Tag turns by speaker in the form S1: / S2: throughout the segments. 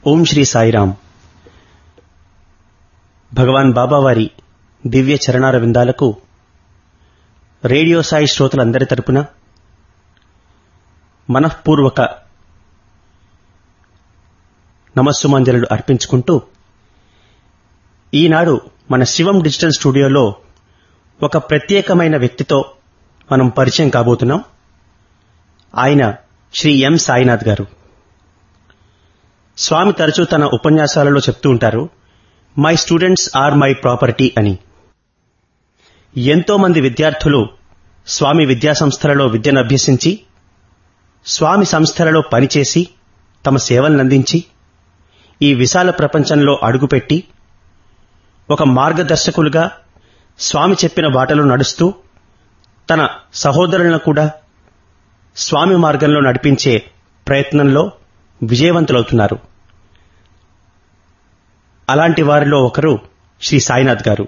S1: ఓం శ్రీ సాయిరాం భగవాన్ బాబావారి దివ్య చరణార విందాలకు రేడియో సాయి శ్రోతలందరి తరపున మనఃపూర్వక నమస్సుమాంజలులు అర్పించుకుంటూ ఈనాడు మన శివం డిజిటల్ స్టూడియోలో ఒక ప్రత్యేకమైన వ్యక్తితో మనం పరిచయం కాబోతున్నాం ఆయన శ్రీ ఎం సాయినాథ్ గారు స్వామి తరచూ తన ఉపన్యాసాలలో చెప్తూ ఉంటారు my students are my property అని ఎంతో మంది విద్యార్థులు స్వామి విద్యాసంస్థలలో విద్యను అభ్యసించి స్వామి సంస్థలలో పనిచేసి తమ సేవలనందించి ఈ విశాల ప్రపంచంలో అడుగుపెట్టి ఒక మార్గదర్శకులుగా స్వామి చెప్పిన బాటలో నడుస్తూ తన సహోదరులను కూడా స్వామి మార్గంలో నడిపించే ప్రయత్నంలో విజయవంతులవుతున్నారు అలాంటి వారిలో ఒకరు శ్రీ సాయినాథ్ గారు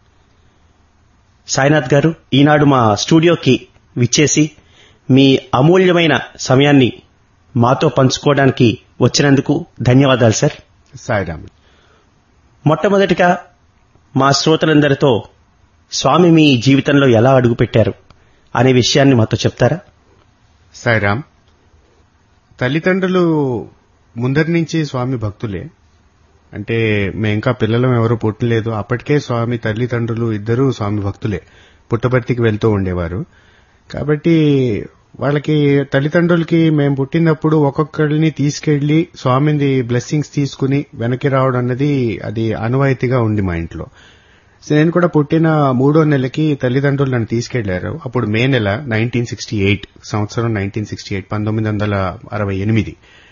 S1: సాయినాథ్ గారు ఈనాడు మా స్టూడియోకి విచ్చేసి మీ అమూల్యమైన సమయాన్ని మాతో పంచుకోవడానికి వచ్చినందుకు ధన్యవాదాలు సార్
S2: సాయిరామ్
S1: మొట్టమొదటిగా మా శ్రోతలందరితో స్వామి మీ జీవితంలో ఎలా అడుగుపెట్టారు అనే విషయాన్ని మాతో చెప్తారా
S2: సాయిరామ్ తల్లిదండ్రులు ముందరి నుంచి స్వామి భక్తులే అంటే మేము ఇంకా పిల్లలం ఎవరు పుట్టలేదు అప్పటికే స్వామి తల్లిదండ్రులు ఇద్దరూ స్వామి భక్తులే పుట్టపర్తికి వెళ్తూ ఉండేవారు కాబట్టి వాళ్ళకి తల్లిదండ్రులకి మేము పుట్టినప్పుడు ఒక్కొక్కరిని తీసుకెళ్లి స్వామిని బ్లెస్సింగ్స్ తీసుకుని వెనక్కి రావడం అన్నది అది అనువాయితీగా ఉంది మా ఇంట్లో సో నేను కూడా పుట్టిన మూడో నెలకి తల్లిదండ్రులు నన్ను తీసుకెళ్లారు అప్పుడు మే నెల నైన్టీన్ సిక్స్టీ ఎయిట్ సంవత్సరం నైన్టీన్ సిక్స్టీ ఎయిట్ పంతొమ్మిది వందల అరవై ఎనిమిది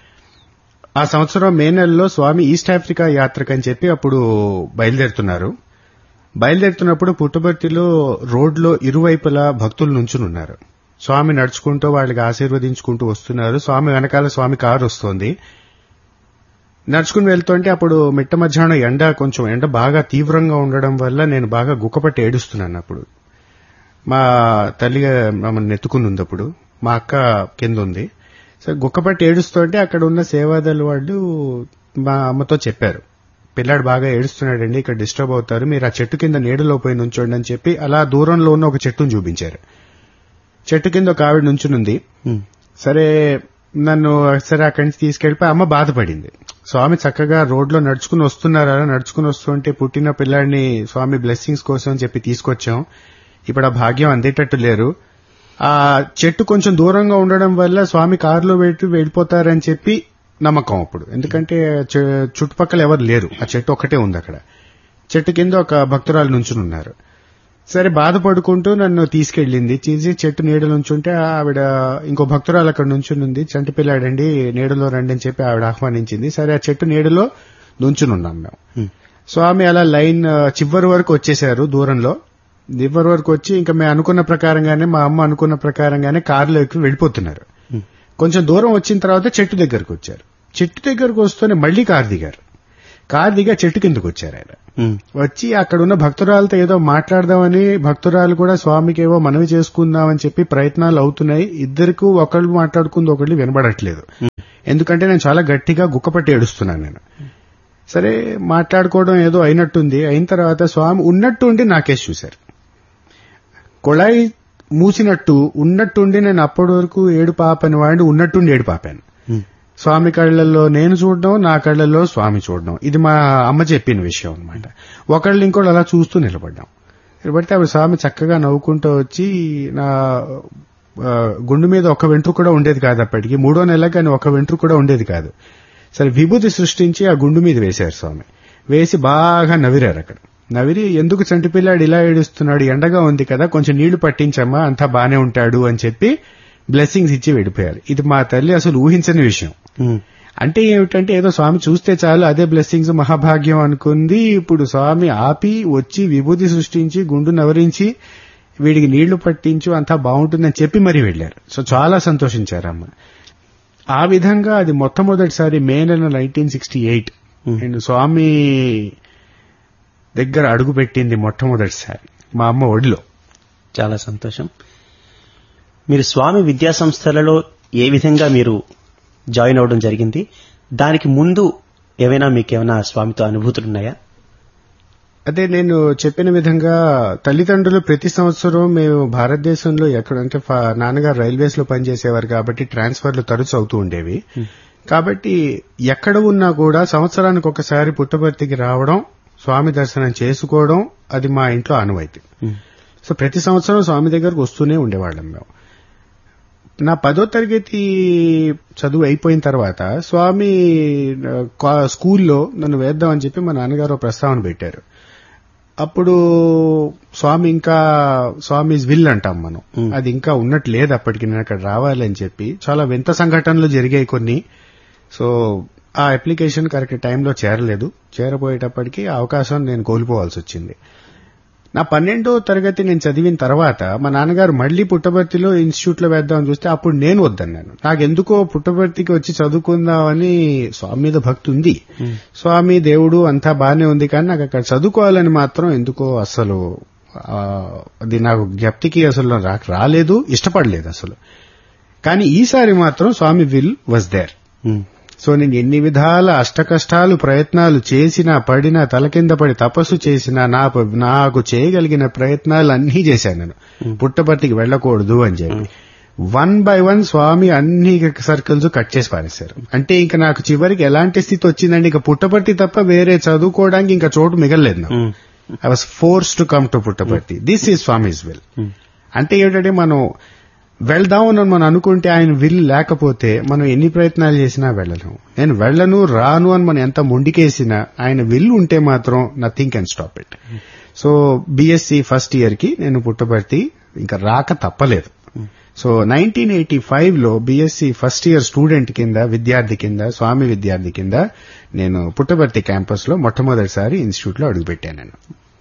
S2: ఆ సంవత్సరం మే నెలలో స్వామి ఈస్ట్ ఆఫ్రికా యాత్రకని చెప్పి అప్పుడు బయలుదేరుతున్నారు బయలుదేరుతున్నప్పుడు పుట్టబర్తిలో రోడ్లో ఇరువైపులా భక్తులు నుంచునున్నారు స్వామి నడుచుకుంటూ వాళ్ళకి ఆశీర్వదించుకుంటూ వస్తున్నారు స్వామి వెనకాల స్వామి కారు వస్తోంది నడుచుకుని వెళ్తుంటే అప్పుడు మిట్ట మధ్యాహ్నం ఎండ కొంచెం ఎండ బాగా తీవ్రంగా ఉండడం వల్ల నేను బాగా గుక్కపట్టి ఏడుస్తున్నాను అప్పుడు మా తల్లి మమ్మల్ని నెత్తుకుని ఉంది అప్పుడు మా అక్క కింద ఉంది సో గుక్కపట్టి ఏడుస్తుంటే అక్కడ ఉన్న సేవాదళ వాళ్ళు మా అమ్మతో చెప్పారు పిల్లాడు బాగా ఏడుస్తున్నాడండి ఇక్కడ డిస్టర్బ్ అవుతారు మీరు ఆ చెట్టు కింద నీడలో పోయి నుంచోండి అని చెప్పి అలా దూరంలో ఉన్న ఒక చెట్టును చూపించారు చెట్టు కింద ఒక ఆవిడ నుంచునుంది సరే నన్ను సరే అక్కడి నుంచి తీసుకెళ్లిపోయి అమ్మ బాధపడింది స్వామి చక్కగా రోడ్లో నడుచుకుని వస్తున్నారా నడుచుకుని వస్తుంటే పుట్టిన పిల్లాడిని స్వామి బ్లెస్సింగ్స్ కోసం అని చెప్పి తీసుకొచ్చాం ఇప్పుడు ఆ భాగ్యం అందేటట్టు లేరు ఆ చెట్టు కొంచెం దూరంగా ఉండడం వల్ల స్వామి కారులో పెట్టి వెళ్ళిపోతారని చెప్పి నమ్మకం అప్పుడు ఎందుకంటే చె- చుట్టుపక్కల ఎవరు లేరు ఆ చెట్టు ఒక్కటే ఉంది అక్కడ చెట్టు కింద ఒక భక్తురాలు నుంచునున్నారు సరే బాధపడుకుంటూ నన్ను తీసుకెళ్ళింది తీసి చెట్టు నీడ నుంచుంటే ఆవిడ ఇంకో భక్తురాలు అక్కడ నుంచునుంది చంటి పిల్లాడండి నీడలో రండి అని చెప్పి ఆవిడ ఆహ్వానించింది సరే ఆ చెట్టు నీడలో నుంచునున్నాం మేము స్వామి అలా లైన్ ఆ, చివరి వరకు వచ్చేశారు దూరంలో చివరి వరకు వచ్చి ఇంకా మేము అనుకున్న ప్రకారంగానే మా అమ్మ అనుకున్న ప్రకారంగానే కారులో ఎక్కి వెళ్ళిపోతున్నారు కొంచెం దూరం వచ్చిన తర్వాత చెట్టు దగ్గరకు వచ్చారు చెట్టు దగ్గరకు వస్తూనే మళ్లీ కారు దిగారు కారు దిగా చెట్టు కిందకు వచ్చారు ఆయన వచ్చి అక్కడ ఉన్న భక్తురాలతో ఏదో మాట్లాడదామని భక్తురాలు కూడా స్వామికి ఏవో మనవి చేసుకుందామని చెప్పి ప్రయత్నాలు అవుతున్నాయి ఇద్దరికి ఒకళ్ళు మాట్లాడుకుంది ఒకళ్ళు వినబడట్లేదు ఎందుకంటే నేను చాలా గట్టిగా గుక్కపట్టి ఏడుస్తున్నాను నేను సరే మాట్లాడుకోవడం ఏదో అయినట్టుంది అయిన తర్వాత స్వామి ఉన్నట్టు ఉండి నాకేసి చూశారు కొళాయి మూసినట్టు ఉన్నట్టుండి నేను అప్పటి వరకు ఏడు పాపని వాడిని ఉన్నట్టుండి ఏడు పాపాను స్వామి కళ్ళల్లో నేను చూడడం నా కళ్ళల్లో స్వామి చూడడం ఇది మా అమ్మ చెప్పిన విషయం అన్నమాట ఒకళ్ళు ఇంకోళ్ళు అలా చూస్తూ నిలబడ్డాం నిలబడితే అప్పుడు స్వామి చక్కగా నవ్వుకుంటూ వచ్చి నా ఆ, గుండు మీద ఒక వెంట్రుక కూడా ఉండేది కాదు అప్పటికి మూడో నెల కానీ ఒక వెంట్రుక కూడా ఉండేది కాదు సరే విభూతి సృష్టించి ఆ గుండు మీద వేశారు స్వామి వేసి బాగా నవ్విరారు అక్కడ నవిరి ఎందుకు చంటి పిల్లాడు ఇలా ఏడుస్తున్నాడు ఎండగా ఉంది కదా కొంచెం నీళ్లు పట్టించమ్మా అంతా బానే ఉంటాడు అని చెప్పి బ్లెస్సింగ్స్ ఇచ్చి వెళ్ళిపోయారు ఇది మా తల్లి అసలు ఊహించని విషయం అంటే ఏమిటంటే ఏదో స్వామి చూస్తే చాలు అదే బ్లెస్సింగ్స్ మహాభాగ్యం అనుకుంది ఇప్పుడు స్వామి ఆపి వచ్చి విభూతి సృష్టించి గుండు నవరించి వీడికి నీళ్లు పట్టించు అంతా బాగుంటుందని చెప్పి మరీ వెళ్లారు సో చాలా సంతోషించారు అమ్మ ఆ విధంగా అది మొట్టమొదటిసారి మే నెల nineteen sixty eight and Swami దగ్గర అడుగు పెట్టింది మొట్టమొదటిసారి మా అమ్మ ఒడిలో
S1: చాలా సంతోషం మీరు స్వామి విద్యా సంస్థలలో ఏ విధంగా మీరు జాయిన్ అవ్వడం జరిగింది దానికి ముందు ఏవైనా మీకేమైనా స్వామితో అనుభూతులు ఉన్నాయా
S2: అదే నేను చెప్పిన విధంగా తల్లిదండ్రులు ప్రతి సంవత్సరం మేము భారతదేశంలో ఎక్కడంటే ఫా- నాన్నగారు రైల్వేస్ లో పనిచేసేవారు కాబట్టి ట్రాన్స్ఫర్లు తరచు అవుతూ ఉండేవి కాబట్టి ఎక్కడ ఉన్నా కూడా సంవత్సరానికి ఒకసారి పుట్టపర్తికి రావడం స్వామి దర్శనం చేసుకోవడం అది మా ఇంట్లో ఆనవాయితీ సో ప్రతి సంవత్సరం స్వామి దగ్గరకు వస్తూనే ఉండేవాళ్ళం మేము నా పదో తరగతి చదువు అయిపోయిన తర్వాత స్వామి ఆ, కా- స్కూల్లో నన్ను వేద్దామని చెప్పి మా నాన్నగారు ఒక ప్రస్తావన పెట్టారు అప్పుడు స్వామి ఇంకా స్వామి విల్ అంటాం మనం
S1: Hmm.
S2: అది ఇంకా ఉన్నట్టు లేదు అప్పటికి నేను అక్కడ రావాలని చెప్పి చాలా వింత సంఘటనలు జరిగాయి కొన్ని సో ఆ అప్లికేషన్ కరెక్ట్ టైంలో చేరలేదు చేరబోయేటప్పటికి ఆ అవకాశం నేను కోల్పోవాల్సి వచ్చింది నా పన్నెండో తరగతి నేను చదివిన తర్వాత మా నాన్నగారు మళ్లీ పుట్టపర్తిలో ఇన్స్టిట్యూట్ లో వేద్దామని చూస్తే అప్పుడు నేను వద్దన్నాను నాకెందుకో పుట్టపర్తికి వచ్చి చదువుకుందామని స్వామి మీద భక్తి ఉంది స్వామి దేవుడు అంతా బానే ఉంది కానీ నాకు అక్కడ చదువుకోవాలని మాత్రం ఎందుకో అసలు ఆ, అది నాకు జ్ఞప్తికి అసలు నాకు రాలేదు ఇష్టపడలేదు అసలు కానీ ఈసారి మాత్రం Swami will was there so నేను ఎన్ని విధాల అష్టకష్టాలు ప్రయత్నాలు చేసినా పడినా తల కింద పడి తపస్సు చేసినా నా నాకు చేయగలిగిన ప్రయత్నాలు అన్నీ చేశాను నేను పుట్టపర్తికి వెళ్ళకూడదు అని చెప్పి వన్ బై వన్ స్వామి అన్ని సర్కిల్స్ కట్ చేసి పారేశారు అంటే ఇంకా నాకు చివరికి ఎలాంటి స్థితి వచ్చిందండి ఇంకా పుట్టపర్తి తప్ప వేరే చదువుకోవడానికి ఇంకా చోటు మిగలలేదు నాకు I was force to come to Puttaparthi this is Swami's will అంటే ఏంటంటే మనం వెళ్దాం అని మనం అనుకుంటే ఆయన విల్ లేకపోతే మనం ఎన్ని ప్రయత్నాలు చేసినా వెళ్ళలేము నేను వెళ్ళను రాను అని మనం ఎంత మొండికేసినా ఆయన విల్ ఉంటే మాత్రం nothing can stop it so BSc first year కి నేను పుట్టపర్తి ఇంకా రాక తప్పలేదు సో నైన్టీన్ ఎయిటీ ఫైవ్ లో బీఎస్సీ ఫస్ట్ ఇయర్ స్టూడెంట్ కింద విద్యార్థి కింద స్వామి విద్యార్థి కింద నేను పుట్టపర్తి క్యాంపస్ లో మొట్టమొదటిసారి ఇన్స్టిట్యూట్ లో అడుగుపెట్టాను నేను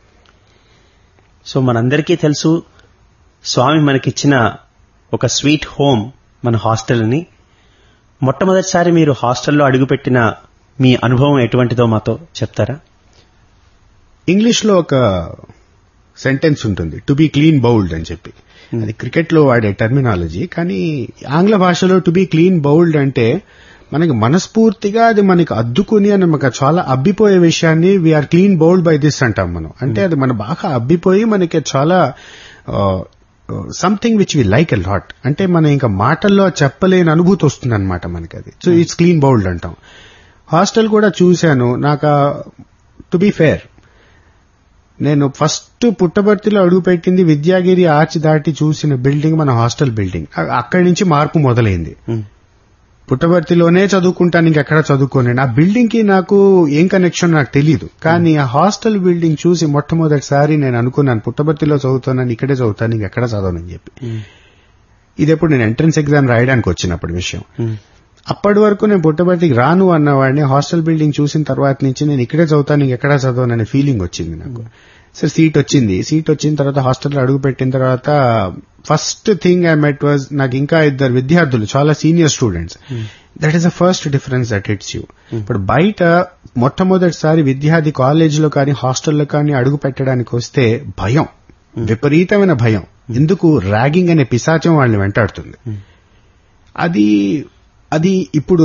S1: సో మనందరికీ తెలుసు స్వామి మనకిచ్చిన ఒక స్వీట్ హోమ్ మన హాస్టల్ అని మొట్టమొదటిసారి మీరు హాస్టల్లో అడుగుపెట్టిన మీ అనుభవం ఎటువంటిదో మాతో చెప్తారా
S2: ఇంగ్లీష్ లో ఒక సెంటెన్స్ ఉంటుంది టు బి క్లీన్ బౌల్డ్ అని చెప్పి అది క్రికెట్ లో వాడే టర్మినాలజీ కానీ ఆంగ్ల భాషలో టు బి క్లీన్ బౌల్డ్ అంటే మనకి మనస్ఫూర్తిగా అది మనకి అద్దుకుని అని మనకు చాలా అబ్బిపోయే విషయాన్ని we're clean bowled by this అంటాం మనం అంటే అది మన బాగా అబ్బిపోయి మనకి చాలా something which we like a lot అంటే మనం ఇంకా మాటల్లో చెప్పలేని అనుభూతి వస్తుంది అనమాట మనకి అది సో ఇట్స్ క్లీన్ బౌల్డ్ అంటాం హాస్టల్ కూడా చూశాను నాకు టు బి ఫేర్ నేను ఫస్ట్ పుట్టబర్తిలో అడుగుపెట్టింది విద్యాగిరి ఆర్చ్ దాటి చూసిన బిల్డింగ్ మన హాస్టల్ బిల్డింగ్ అ- అక్కడి నుంచి మార్పు మొదలైంది పుట్టబర్తిలోనే చదువుకుంటాను ఇంకెక్కడ చదువుకోలేను ఆ బిల్డింగ్ కి నాకు ఏం కనెక్షన్ నాకు తెలియదు కానీ ఆ హాస్టల్ బిల్డింగ్ చూసి మొట్టమొదటిసారి నేను అనుకున్నాను పుట్టబర్తిలో చదువుతానని ఇక్కడే చదువుతాను ఇంకెక్కడ చదవనని చెప్పి ఇది ఎప్పుడు నేను ఎంట్రన్స్ ఎగ్జామ్ రాయడానికి వచ్చినప్పుడు విషయం అప్పటి వరకు నేను పుట్టబర్తికి రాను అన్నవాడిని హాస్టల్ బిల్డింగ్ చూసిన తర్వాత నుంచి నేను ఇక్కడే చదువుతాను ఇంకెక్కడా చదవననే ఫీలింగ్ వచ్చింది నాకు సరే సీట్ వచ్చింది సీట్ వచ్చిన తర్వాత హాస్టల్లో అడుగు పెట్టిన తర్వాత first thing I met was నాకు ఇంకా ఇద్దరు విద్యార్థులు చాలా senior students that is the first difference that it's you ఇప్పుడు బయట మొట్టమొదటిసారి విద్యార్థి కాలేజీలో కానీ హాస్టల్లో కానీ అడుగు పెట్టడానికి వస్తే భయం విపరీతమైన భయం ఎందుకు ర్యాగింగ్ అనే పిశాచం వాళ్ళని వెంటాడుతుంది అది అది ఇప్పుడు